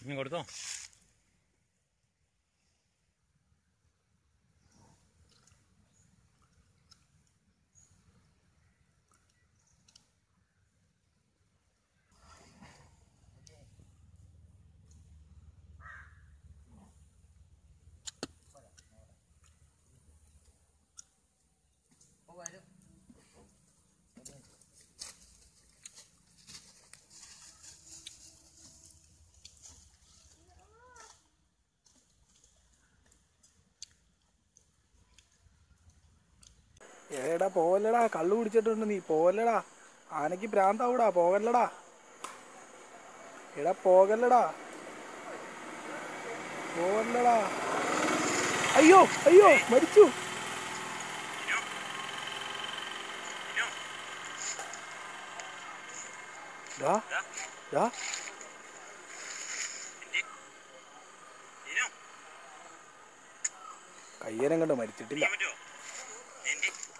ഇനി കൊടുത്തോ ഏടാ പോവല്ലടാ കള്ളു കുടിച്ചിട്ടുണ്ട് നീ പോവല്ലടാ ആനയ്ക്ക് ഭ്രാന്താവൂടാ പോകല്ലടാ എടാ പോകല്ലടാ പോവല്ലടാ അയ്യോ അയ്യോ മരിച്ചു ദാ, ദാ. കയ്യനം കണ്ട് മരിച്ചിട്ടില്ല പറ്റുമോ